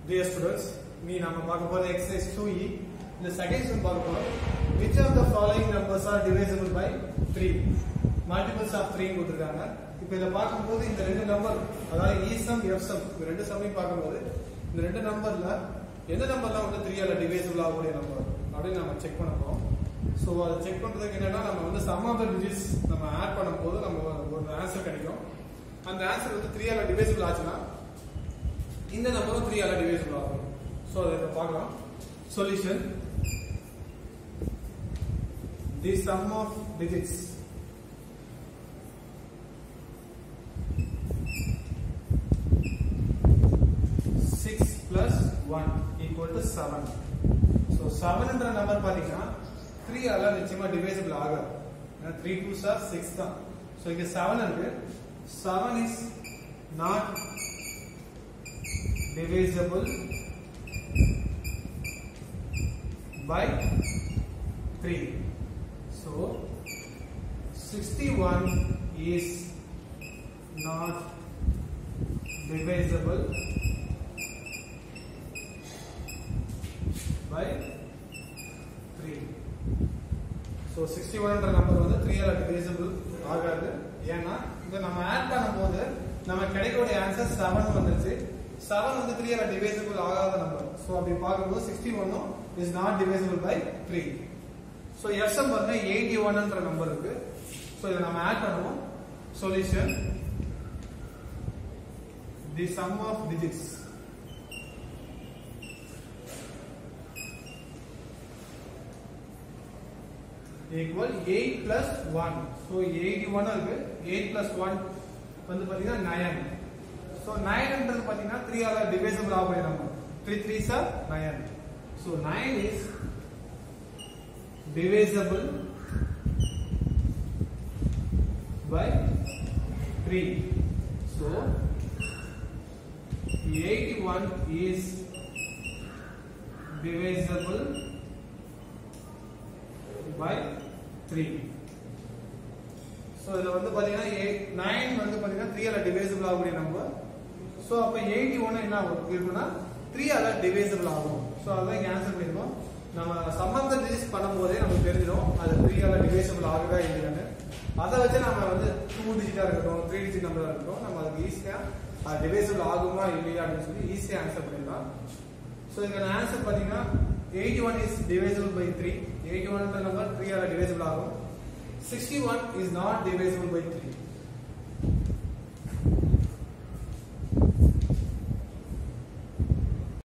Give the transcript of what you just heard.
Dear students, நீ நாம பார்க்க போற exercise 2e இந்த செகண்ட் சம் பார்க்க போறோம் which of the following numbers are divisible by 3 multiples of 3 கொடுத்திருக்காங்க இப்போ இத பார்க்கும்போது இந்த ரெண்டு நம்பர் அதாவது e sum f sum இந்த ரெண்டு சம்மையும் பார்க்கும்போது இந்த ரெண்டு நம்பர்ல எந்த நம்பர்லாம் வந்து 3 ஆல டிவைசிபிள் ஆகக்கூடிய நம்பர் அப்படின்னு நம்ம செக் பண்ண போறோம் ஸோ அதை செக் பண்றதுக்கு என்னன்னா நம்ம வந்து சம் ஆஃப் த டிஜிட்ஸ் நம்ம ஆட் பண்ணும்போது நம்ம ஒரு ஆன்சர் கிடைக்கும் அந்த ஆன்சர் வந்து 3 ஆல டிவைசிபிள் ஆச்சுன்னா இந்த நம்பரும் த்ரீ ஆல டிவைசிபிள் ஆகும் ஸோ அதை இப்ப பார்க்கலாம் solution the sum of digits six plus one equal to seven so செவன்ன்ற நம்பர் பார்த்தீங்கன்னா த்ரீ ஆல நிச்சயமா டிவைசிபிள் ஆகாது ஏன்னா த்ரீ டூ சார் சிக்ஸ் தான் ஸோ இங்க செவன் இருக்கு seven is not divisible by 3. So 61 is not divisible by 3. So 61 number வந்து 3 ஆல divisible ஆகாது ஏன்னா இத நம்ம ஆட் பண்ணும்போது நம்ம கிடைக்கக்கூடிய ஆன்சர் 7 வந்துருச்சு 7 வந்து 3 ஆல டிவைசிபிள் ஆகாத நம்பர் சோ அப்படி பார்க்கும்போது 61 is not divisible by 3 so FM வந்து 81 ன்ற நம்பர் இருக்கு சோ இத நம்ம ஆட் பண்ணுவோம் solution the sum of digits equal 8 plus 1 so 81 இருக்கு 8 plus 1 வந்து பாத்தீங்கன்னா 9 so 9 ன்றது பாத்தீங்கன்னா 3 ஆல டிவைசிபிள் ஆகக்கூடிய number 3 3s are 9 so 9 is divisible by 3 so 81 is divisible by 3 so இதுல வந்து பாத்தீங்கன்னா 9 வந்து பாத்தீங்கன்னா 3 ஆல டிவைசிபிள் ஆகக்கூடிய நம்பர் சோ அப்ப 81 என்ன ஆகும் இருக்குன்னா 3 ஆல டிவைசிபிள் ஆகும் சோ அதான் இங்க ஆன்சர் பண்ணிருக்கோம் நம்ம சம்பந்த டிஜிட்ஸ் பண்ணும்போதே நமக்கு தெரிஞ்சிடும் அது 3 ஆல டிவைசிபிள் ஆகுதா இல்லையான்னு அதை வச்சு நம்ம வந்து 2 டிஜிட்டா இருக்கட்டும் 3 டிஜிட் நம்பரா இருக்கட்டும் நம்ம அதுக்கு ஈஸியா அது டிவைசிபிள் ஆகுமா இல்லையா அப்படின்னு சொல்லி ஈஸியா ஆன்சர் பண்ணிடலாம் சோ இதுக்கான ஆன்சர் பாத்தீங்கன்னா 81 is divisible by 3 81 ன்ற நம்பர் 3 ஆல divisible ஆகும் 61 is not divisible by 3